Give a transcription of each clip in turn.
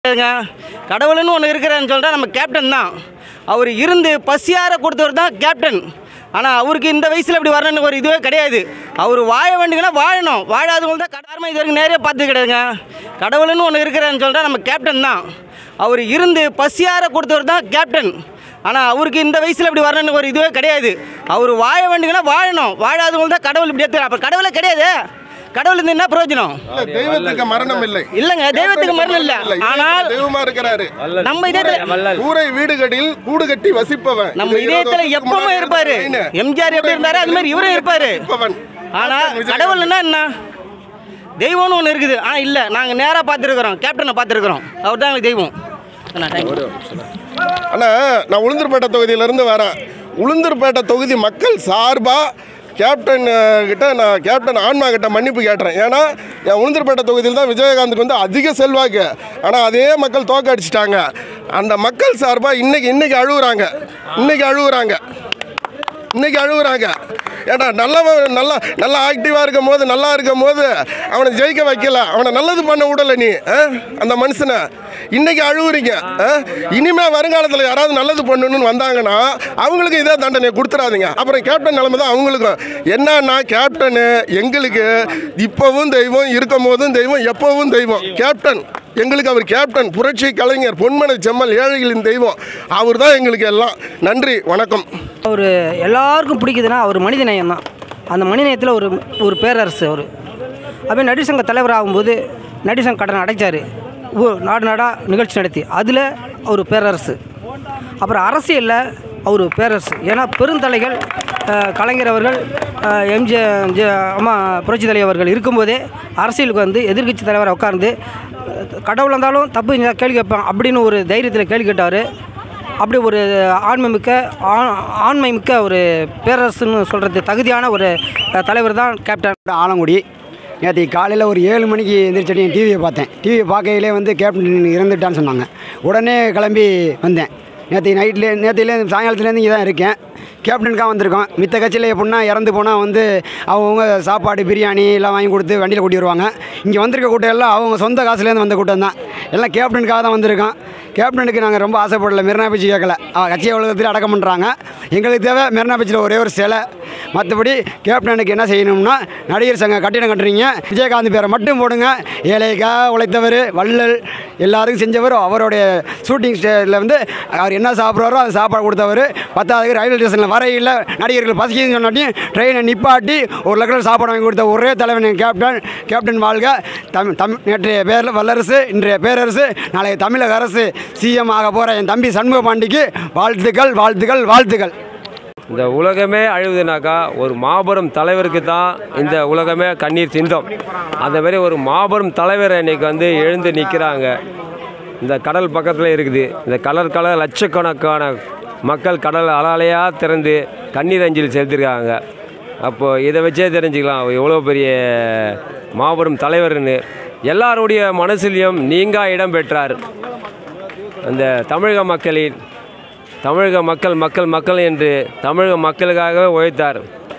கிடையாதுங்க கடவுள்னு ஒன்று இருக்கிறான்னு சொல்லிட்டா நம்ம கேப்டன் தான் அவர் இருந்து பசியார கொடுத்தவர் தான் கேப்டன் ஆனால் அவருக்கு இந்த வயசில் இப்படி வரணும்னு ஒரு இதுவே கிடையாது அவர் வாழ வேண்டுங்கன்னா வாழணும் வாழாதவங்க தான் கடாரமாக இது வரைக்கும் நேரே பார்த்து கிடையாதுங்க கடவுள்னு ஒன்று இருக்கிறான்னு சொல்லிட்டா நம்ம கேப்டன் தான் அவர் இருந்து பசியார கொடுத்தவர் தான் கேப்டன் ஆனால் அவருக்கு இந்த வயசில் இப்படி வரணும்னு ஒரு இதுவே கிடையாது அவர் வாழ வேண்டுங்கன்னா வாழணும் வாழாதவங்க தான் கடவுள் இப்படி எடுத்து அப்போ கடவுளே கிடையாது கடவுள் இருந்து என்ன பிரயோஜனம் இல்ல, தெய்வத்துக்கு மரணம் இல்லை இல்லைங்க தெய்வத்துக்கு மரணம் இல்லை இல்ல, ஆனால் தெய்வமா இருக்கிறாரு நம்ம இதயத்துல கூரை வீடுகளில் கூடு கட்டி வசிப்பவன் நம்ம இது இருபது இதயத்துல வருஷத்துக்கு எப்பவுமே முன்னாடி இருப்பாரு இருந்த line. எம்ஜிஆர் எப்படி இருந்தாரு அது மாதிரி இவரும் இருப்பாரு வசிப்பவன். ஆனா விஜயகாந்த். கடவுள்னா என்ன தெய்வம்னு ஒன்று இருக்குது ஆனா இல்ல நாங்க நேரா பார்த்துருக்குறோம் கேப்டனை பார்த்துருக்குறோம் அவர் தான் எங்களுக்கு தெய்வம் அண்ணா, thank you. அண்ணா நான் உளுந்தூர்பேட்டை தொகுதியிலேருந்து வரேன் உளுந்தூர்பேட்டை தொகுதி மக்கள் சார்பாக கேப்டன் அஹ், கிட்ட நான் கேப்டன் ஆன்மா கிட்ட மன்னிப்பு கேட்டுறேன் ஏன்னா என் உளுந்தூர்பேட்டை தொகுதியில் தான் விஜயகாந்துக்கு வந்து அதிக செல்வாக்கு ஆனால் அதே மக்கள் தோக்கடிச்சிட்டாங்க அந்த மக்கள் சார்பாக இன்னைக்கு இன்னைக்கு அழுகுறாங்க இன்னைக்கு அழுகுறாங்க இன்னைக்கு அழுகுறாங்க ஏடா நல்லவன் நல்லா நல்லா ஆக்டிவாக இருக்கும் போது நல்லா இருக்கும் போது அவனை ஜெயிக்க வைக்கல அவனை நல்லது பண்ண விடல நீ ஆ? அந்த மனுஷனை இன்னைக்கு அழுகுறீங்க ஆ? இனிமே வருங்காலத்தில் யாராவது நல்லது பண்ணணும்னு வந்தாங்கன்னா அவங்களுக்கு இதே தண்டனை கொடுத்துறாதீங்க அப்புறம் கேப்டன் நிலைமை தான் அவங்களுக்கும் என்னன்னா கேப்டனு எங்களுக்கு இப்போவும் தெய்வம் இருக்கும் போதும் தெய்வம் எப்போவும் தெய்வம் கேப்டன் எங்களுக்கு அவர் கேப்டன் புரட்சி கலைஞர் பொன்மனை செம்மல் ஏழைகளின் தெய்வம் அவர் தான் எங்களுக்கு எல்லாம் நன்றி வணக்கம் அவர் எல்லாருக்கும் பிடிக்குதுன்னா அவர் மனிதநேயம் தான் அந்த மனிதநேயத்தில் ஒரு ஒரு பேரரசு அவர் அப்படியே நடிகர் சங்க தலைவர் ஆகும்போது நடிகர் சங்க கடன் அடைச்சார் நாடு நாடாக நிகழ்ச்சி நடத்தி அதில் அவர் பேரரசு அப்புறம் அரசியலில் அவர் பேரரசு ஏன்னா பெருந்தலைகள் அஹ், கலைஞர் அவர்கள் அஹ், எம்ஜிஆர் ஜெ- அம்மா புரட்சி தலைவர் அவர்கள் இருக்கும்போதே அரசியலுக்கு வந்து எதிர்க்கட்சி தலைவரை உட்கார்ந்து அஹ், கடவுள் இருந்தாலும் தப்பு செஞ்சா கேள்வி கேட்பேன் அப்படின்னு ஒரு தைரியத்தில் கேள்வி கேட்டார் அப்படி ஒரு ஆண்மை மிக்க ஆ- ஆண்மை மிக்க ஒரு பேரரசுன்னு சொல்கிறது தகுதியான ஒரு அஹ், தலைவர் தான் கேப்டன் ஆலங்குடி நேற்று காலையில் ஒரு ஏழு மணிக்கு எந்திரிச்சடி டிவியை பார்த்தேன் டிவியை பார்க்கையிலே வந்து கேப்டன் இறந்துட்டான்னு சொன்னாங்க உடனே கிளம்பி வந்தேன் நேற்று நைட்லே நேற்றுலேருந்து சாயங்காலத்துலேருந்து இங்கே தான் இருக்கேன் கேப்டனுக்காக வந்திருக்கோம் மித்த கட்சியில் எப்படின்னா இறந்து போனால் வந்து அவங்கவுங்க சாப்பாடு பிரியாணி எல்லாம் வாங்கி கொடுத்து வண்டியில் கூட்டி வருவாங்க இங்கே வந்திருக்க கூட்டம் எல்லாம் அவங்க சொந்த காசுலேருந்து வந்த கூட்டம் தான் எல்லாம் கேப்டனுக்காக தான் வந்திருக்கோம் கேப்டனுக்கு நாங்கள் ரொம்ப ஆசைப்படல மெரினா பீச் கேட்கல அவ கட்சி உலகத்தில் அடக்கம் பண்ணுறாங்க எங்களுக்கு தேவை மெரினா பீச்சில் ஒரே ஒரு சிலை மற்றபடி கேப்டனுக்கு என்ன செய்யணும்னா நடிகர் சங்க கட்டிடம் கட்டுறீங்க விஜயகாந்த் பேரை மட்டும் போடுங்க ஏழைக்காக உழைத்தவர் வள்ளல் எல்லாருக்கும் செஞ்சவர் அவருடைய ஷூட்டிங் ஸ்டேஜில் வந்து அவர் என்ன சாப்பிட்றாரோ அதை சாப்பாடு கொடுத்தவர் பத்தாவது ரயில்வே ஸ்டேஷனில் வரையில் நடிகர்கள் பசிக்குதுன்னு சொன்னாட்டியும் ட்ரெயினை நிப்பாட்டி ஒரு லட்சம் சாப்பாடு வாங்கி கொடுத்த ஒரே தலைவன் என் கேப்டன் கேப்டன் வாழ்க தமிழ் தமிழ் நேற்றைய பேர் வல்லரசு இன்றைய பேரரசு நாளைய தமிழக அரசு சிஎம் ஆக போகிற என் தம்பி சண்முக பாண்டிக்கு வாழ்த்துக்கள் வாழ்த்துக்கள் வாழ்த்துக்கள் இந்த உலகமே அழுகுதுனாக்கா ஒரு மாபெரும் தலைவருக்கு தான் இந்த உலகமே கண்ணீர் சிந்தும் அந்த மாதிரி ஒரு மாபெரும் தலைவர் இன்னைக்கு வந்து எழுந்து நிற்கிறாங்க இந்த கடல் பக்கத்தில் இருக்குது இந்த கடல் கலர் லட்சக்கணக்கான மக்கள் கடல் அலாலையாக திறந்து கண்ணீர் அஞ்சலி செலுத்திருக்காங்க அப்போது இதை வச்சே தெரிஞ்சுக்கலாம் அவர் எவ்வளோ பெரிய மாபெரும் தலைவர்னு எல்லாருடைய மனசிலையும் நீங்கா இடம் பெற்றார் அந்த தமிழக மக்களின் தமிழக மக்கள் மக்கள் மக்கள் என்று தமிழக மக்களுக்காகவே உழைத்தார்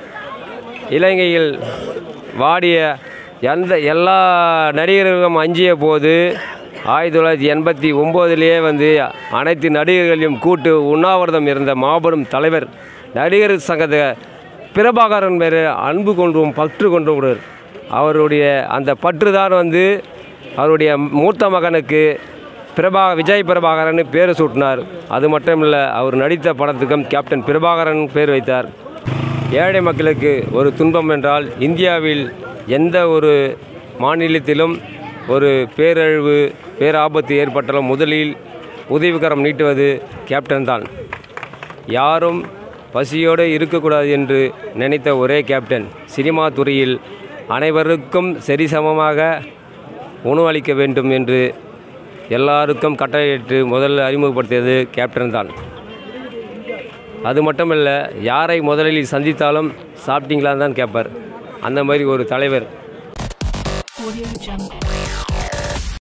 இலங்கையில் வாடிய எந்த எல்லா நடிகர்களும் அஞ்சிய போது ஆயிரத்தி தொள்ளாயிரத்தி எண்பத்தி ஒம்போதுலேயே வந்து அனைத்து நடிகர்களையும் கூட்டு உண்ணாவிரதம் இருந்த மாபெரும் தலைவர் நடிகர் சங்கத்தை பிரபாகரன் மேலே அன்பு கொண்டும் பற்று கொண்டவர் அவருடைய அந்த பற்று தான் வந்து அவருடைய மூத்த மகனுக்கு பிரபா விஜய் பிரபாகரன் பேர் சூட்டினார் அது மட்டும் இல்லை அவர் நடித்த படத்துக்கும் கேப்டன் பிரபாகரன் பேர் வைத்தார் ஏழை மக்களுக்கு ஒரு துன்பம் என்றால் இந்தியாவில் எந்த ஒரு மாநிலத்திலும் ஒரு பேரழிவு பேராபத்து ஏற்பட்டாலும் முதலில் உதவிகரம் நீட்டுவது கேப்டன் தான் யாரும் பசியோடு இருக்கக்கூடாது என்று நினைத்த ஒரே கேப்டன் சினிமா துறையில் அனைவருக்கும் சரிசமமாக உணவளிக்க வேண்டும் என்று எல்லாருக்கும் கட்டளையிட்டு முதல்ல அறிமுகப்படுத்தியது கேப்டன் தான் அது மட்டுமல்ல யாரை முதலில் சந்தித்தாலும் சாப்பிட்டீங்களான்னு தான் கேட்பார் அந்த மாதிரி ஒரு தலைவர் Audio Jungle.